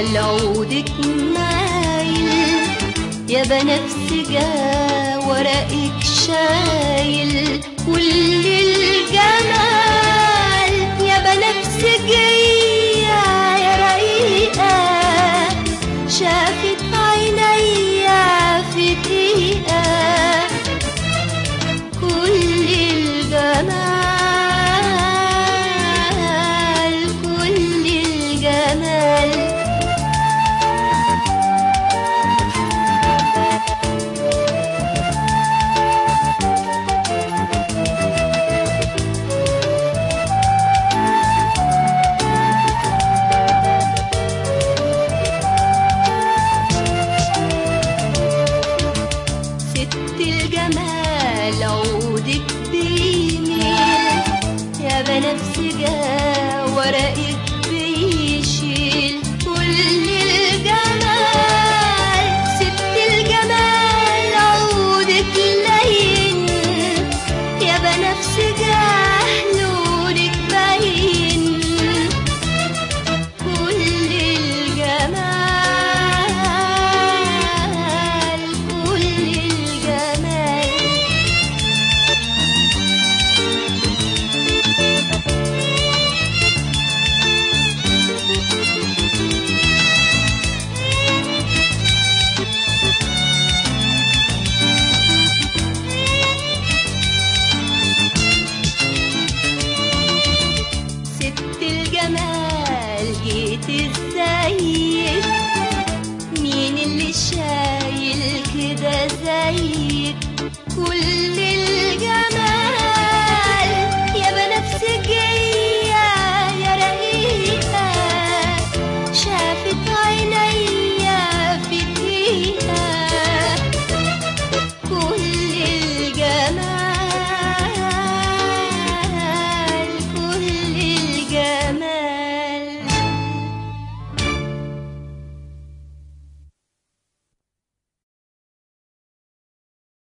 جمال عودك مايل يا بنفسجة ورقك شايل كل الجمال يا بنفسجية يا رقيقة شافت عينيا في دقيقة كل الجمال كل الجمال ست الجمال عودك بيميل يا بنفسجة ورقك بيشيل كل الجمال ست الجمال عودك لين يا بنفسجة لونك باين كل الجمال كل الجمال ست الجمال جيت ازيك مين اللي شايل كده زيك كل